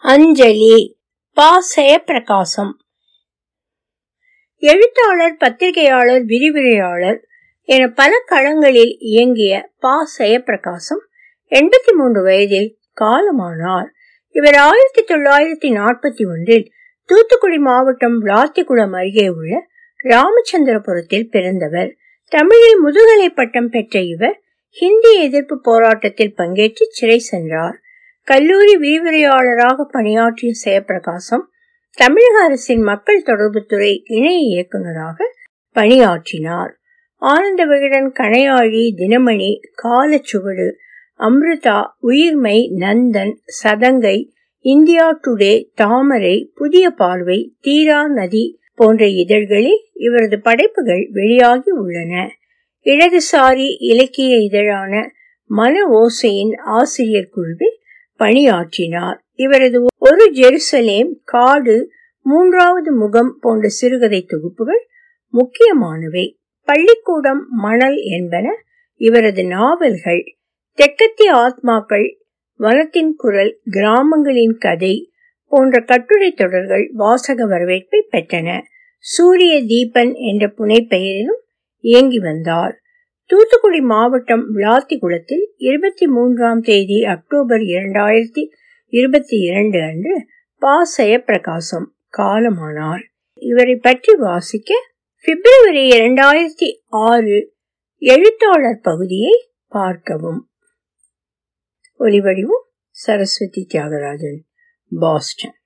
அஞ்சலி பா ஜெயப்பிரகாசம் எழுத்தாளர் பத்திரிகையாளர் விரிவுரையாளர் என பல களங்களில் இயங்கிய பா ஜெயப்பிரகாசம் எண்பத்தி மூன்று வயதில் காலமானார் இவர் ஆயிரத்தி தொள்ளாயிரத்தி நாற்பத்தி ஒன்றில் தூத்துக்குடி மாவட்டம் விளாத்திக்குளம் அருகே உள்ள ராமச்சந்திரபுரத்தில் பிறந்தவர் தமிழில் முதுகலை பட்டம் பெற்ற இவர் ஹிந்தி எதிர்ப்பு போராட்டத்தில் பங்கேற்று சிறை சென்றார் கல்லூரி விரிவுரையாளராக பணியாற்றிய ஜெயப்பிரகாசம் தமிழக அரசின் மக்கள் தொடர்புத்துறை இணை இயக்குநராக பணியாற்றினார் ஆனந்த விகடன் கணையாழி தினமணி காலச்சுவடு அம்ருதா உயிர்மை நந்தன் சதங்கை இந்தியா டுடே தாமரை புதிய பார்வை தீரா நதி போன்ற இதழ்களில் இவரது படைப்புகள் வெளியாகி உள்ளன இடதுசாரி இலக்கிய இதழான மன ஓசையின் ஆசிரியர் குழுவில் பணியாற்றினார் இவரது ஒரு ஜெருசலேம் காடு மூன்றாவது முகம் போன்ற சிறுகதை தொகுப்புகள் முக்கியமானவை பள்ளிக்கூடம் மணல் என்பன இவரது நாவல்கள் தெக்கத்திய ஆத்மாக்கள் வனத்தின் குரல் கிராமங்களின் கதை போன்ற கட்டுரை தொடர்கள் வாசக வரவேற்பை பெற்றன சூரிய தீபன் என்ற புனைப்பெயரிலும் இயங்கி வந்தார் தூத்துக்குடி மாவட்டம் விளாத்திகுளத்தில் இருபத்தி மூன்றாம் தேதி அக்டோபர் இரண்டாயிரத்தி இருபத்தி இரண்டு அன்று பா ஜெயப்பிரகாசம் காலமானார் இவரை பற்றி வாசிக்க பிப்ரவரி இரண்டாயிரத்தி ஆறு எழுத்தாளர் பகுதியை பார்க்கவும் ஒலிவடிவும் சரஸ்வதி தியாகராஜன் பாஸ்டன்